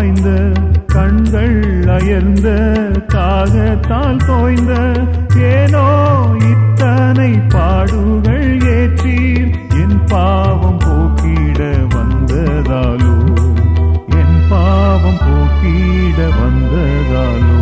பாய்ந்த கண்கள் அயர்ந்த தாகத்தால் தோய்ந்த ஏனோ இத்தனை பாடுகள் ஏற்றீர் என் பாவம் போக்கிட வந்ததாலோ என் பாவம் போக்கிட வந்ததாலோ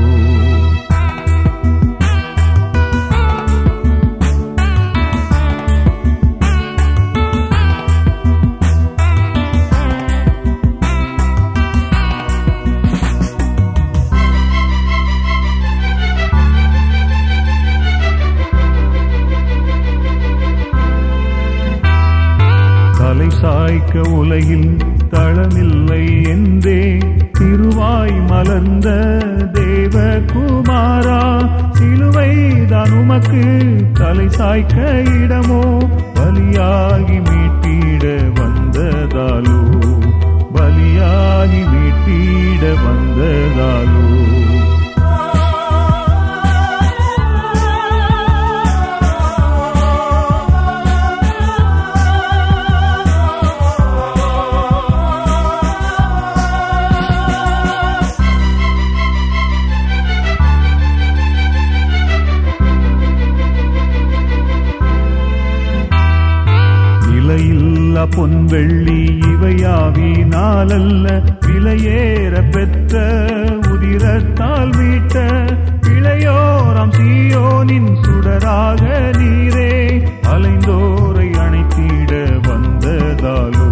தலை சாய்க்க உலகில் தளமில்லை என்றே திருவாய் மலர்ந்த தேவகுமாரா சிலுவைதான் உமக்கு தலை சாய்க்க இடமோ பலியாகி மீட்டிட வந்ததாலோ பலியாகி மீட்டிட வந்ததாலோ நிலையில்லா பொன் வெள்ளி இவையாவினாலல்ல விலையேற பெற்ற உதிரத்தால் மீட்ட இளையோராம் சீயோனின் சுடராக நீரே அலைந்தோரை அணைத்திட வந்ததாலோ